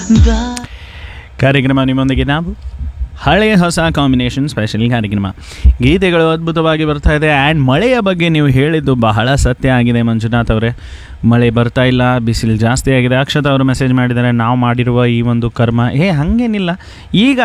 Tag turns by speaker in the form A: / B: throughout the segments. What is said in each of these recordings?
A: ಕಾರ್ಯಕ್ರಮ ನಿಮ್ಮೊಂದಿಗೆ ನಾವು ಹಳೆಯ ಹೊಸ ಕಾಂಬಿನೇಷನ್ ಸ್ಪೆಷಲ್ ಕಾರ್ಯಕ್ರಮ ಗೀತೆಗಳು ಅದ್ಭುತವಾಗಿ ಬರ್ತಾ ಇದೆ ಆ್ಯಂಡ್ ಮಳೆಯ ಬಗ್ಗೆ ನೀವು ಹೇಳಿದ್ದು ಬಹಳ ಸತ್ಯ ಆಗಿದೆ ಮಂಜುನಾಥ್ ಅವರೇ ಮಳೆ ಬರ್ತಾ ಇಲ್ಲ ಬಿಸಿಲು ಜಾಸ್ತಿ ಆಗಿದೆ ಅಕ್ಷತಾ ಅವರು ಮೆಸೇಜ್ ಮಾಡಿದ್ದಾರೆ ನಾವು ಮಾಡಿರುವ ಈ ಒಂದು ಕರ್ಮ ಏ ಹಾಗೇನಿಲ್ಲ ಈಗ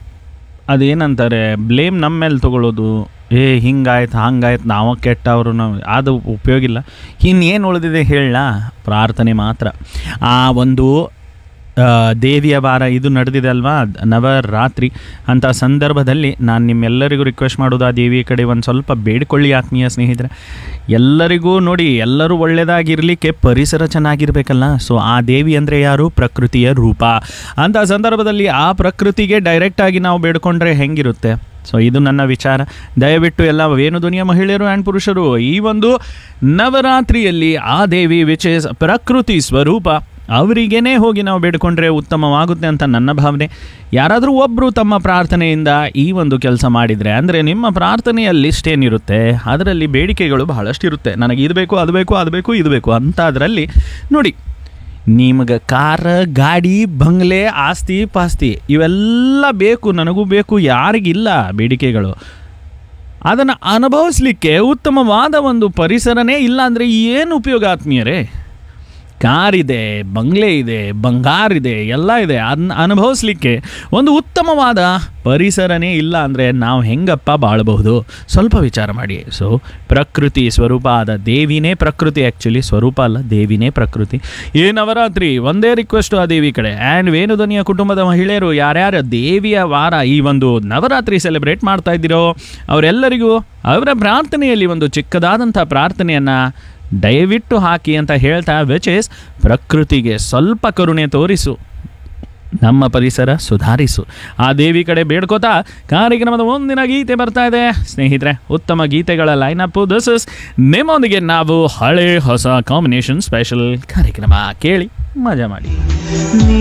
A: ಅದೇನಂತಾರೆ ಬ್ಲೇಮ್ ನಮ್ಮ ಮೇಲೆ ತಗೊಳ್ಳೋದು ಏ ಹಿಂಗಾಯ್ತು ಹಂಗಾಯ್ತು ನಾವು ಕೆಟ್ಟವರು ನಾವು ಅದು ಉಪಯೋಗ ಇಲ್ಲ ಇನ್ನೇನು ಉಳಿದಿದೆ ಹೇಳ ಪ್ರಾರ್ಥನೆ ಮಾತ್ರ ಆ ಒಂದು ಆ, ದೇವಿಯ ವಾರ ಇದು ನಡೆದಿದೆ ಅಲ್ವಾ ನವರಾತ್ರಿ ಅಂಥ ಸಂದರ್ಭದಲ್ಲಿ ನಾನು ನಿಮ್ಮೆಲ್ಲರಿಗೂ ರಿಕ್ವೆಸ್ಟ್ ಮಾಡೋದು ಆ ದೇವಿಯ ಕಡೆ ಒಂದು ಸ್ವಲ್ಪ ಬೇಡ್ಕೊಳ್ಳಿ ಆತ್ಮೀಯ ಸ್ನೇಹಿತರೆ ಎಲ್ಲರಿಗೂ ನೋಡಿ ಎಲ್ಲರೂ ಒಳ್ಳೆಯದಾಗಿರಲಿಕ್ಕೆ ಪರಿಸರ ಚೆನ್ನಾಗಿರ್ಬೇಕಲ್ಲ ಸೊ ಆ ದೇವಿ ಅಂದರೆ ಯಾರು ಪ್ರಕೃತಿಯ ರೂಪ ಅಂಥ ಸಂದರ್ಭದಲ್ಲಿ ಆ ಪ್ರಕೃತಿಗೆ ಡೈರೆಕ್ಟಾಗಿ ನಾವು ಬೇಡ್ಕೊಂಡ್ರೆ ಹೆಂಗಿರುತ್ತೆ ಸೊ ಇದು ನನ್ನ ವಿಚಾರ ದಯವಿಟ್ಟು ಎಲ್ಲ ವೇಣುಧ್ವನಿಯ ಮಹಿಳೆಯರು ಆ್ಯಂಡ್ ಪುರುಷರು ಈ ಒಂದು ನವರಾತ್ರಿಯಲ್ಲಿ ಆ ದೇವಿ ವಿಚ್ ಇಸ್ ಪ್ರಕೃತಿ ಸ್ವರೂಪ ಅವರಿಗೇನೆ ಹೋಗಿ ನಾವು ಬೇಡ್ಕೊಂಡ್ರೆ ಉತ್ತಮವಾಗುತ್ತೆ ಅಂತ ನನ್ನ ಭಾವನೆ ಯಾರಾದರೂ ಒಬ್ಬರು ತಮ್ಮ ಪ್ರಾರ್ಥನೆಯಿಂದ ಈ ಒಂದು ಕೆಲಸ ಮಾಡಿದರೆ ಅಂದರೆ ನಿಮ್ಮ ಪ್ರಾರ್ಥನೆಯ ಲಿಸ್ಟ್ ಏನಿರುತ್ತೆ ಅದರಲ್ಲಿ ಬೇಡಿಕೆಗಳು ಬಹಳಷ್ಟು ಇರುತ್ತೆ ನನಗೆ ಇದು ಬೇಕು ಅದು ಬೇಕು ಅದು ಬೇಕು ಇದು ಬೇಕು ಅಂತ ಅದರಲ್ಲಿ ನೋಡಿ ನಿಮಗೆ ಕಾರ ಗಾಡಿ ಬಂಗ್ಲೆ ಆಸ್ತಿ ಪಾಸ್ತಿ ಇವೆಲ್ಲ ಬೇಕು ನನಗೂ ಬೇಕು ಯಾರಿಗಿಲ್ಲ ಬೇಡಿಕೆಗಳು ಅದನ್ನು ಅನುಭವಿಸ್ಲಿಕ್ಕೆ ಉತ್ತಮವಾದ ಒಂದು ಪರಿಸರನೇ ಇಲ್ಲ ಅಂದರೆ ಏನು ಉಪಯೋಗ ಆತ್ಮೀಯರೇ ಕಾರ್ ಇದೆ ಬಂಗ್ಲೆ ಇದೆ ಬಂಗಾರ ಇದೆ ಎಲ್ಲ ಇದೆ ಅದನ್ನ ಅನುಭವಿಸ್ಲಿಕ್ಕೆ ಒಂದು ಉತ್ತಮವಾದ ಪರಿಸರನೇ ಇಲ್ಲ ಅಂದರೆ ನಾವು ಹೆಂಗಪ್ಪ ಬಾಳಬಹುದು ಸ್ವಲ್ಪ ವಿಚಾರ ಮಾಡಿ ಸೊ ಪ್ರಕೃತಿ ಸ್ವರೂಪ ಆದ ದೇವಿನೇ ಪ್ರಕೃತಿ ಆ್ಯಕ್ಚುಲಿ ಸ್ವರೂಪ ಅಲ್ಲ ದೇವಿನೇ ಪ್ರಕೃತಿ ಈ ನವರಾತ್ರಿ ಒಂದೇ ರಿಕ್ವೆಸ್ಟು ಆ ದೇವಿ ಕಡೆ ಆ್ಯಂಡ್ ವೇಣುಧ್ವನಿಯ ಕುಟುಂಬದ ಮಹಿಳೆಯರು ಯಾರ್ಯಾರ ದೇವಿಯ ವಾರ ಈ ಒಂದು ನವರಾತ್ರಿ ಸೆಲೆಬ್ರೇಟ್ ಮಾಡ್ತಾ ಇದ್ದೀರೋ ಅವರೆಲ್ಲರಿಗೂ ಅವರ ಪ್ರಾರ್ಥನೆಯಲ್ಲಿ ಒಂದು ಚಿಕ್ಕದಾದಂಥ ಪ್ರಾರ್ಥನೆಯನ್ನು ದಯವಿಟ್ಟು ಹಾಕಿ ಅಂತ ಹೇಳ್ತಾ ವಿಚ್ ಇಸ್ ಪ್ರಕೃತಿಗೆ ಸ್ವಲ್ಪ ಕರುಣೆ ತೋರಿಸು ನಮ್ಮ ಪರಿಸರ ಸುಧಾರಿಸು ಆ ದೇವಿ ಕಡೆ ಬೇಡ್ಕೋತಾ ಕಾರ್ಯಕ್ರಮದ ಒಂದಿನ ಗೀತೆ ಬರ್ತಾ ಇದೆ ಸ್ನೇಹಿತರೆ ಉತ್ತಮ ಗೀತೆಗಳ ಲೈನಪ್ಪು ದಿಸ್ ಇಸ್ ನಿಮ್ಮೊಂದಿಗೆ ನಾವು ಹಳೆ ಹೊಸ ಕಾಂಬಿನೇಷನ್ ಸ್ಪೆಷಲ್ ಕಾರ್ಯಕ್ರಮ ಕೇಳಿ ಮಜಾ ಮಾಡಿ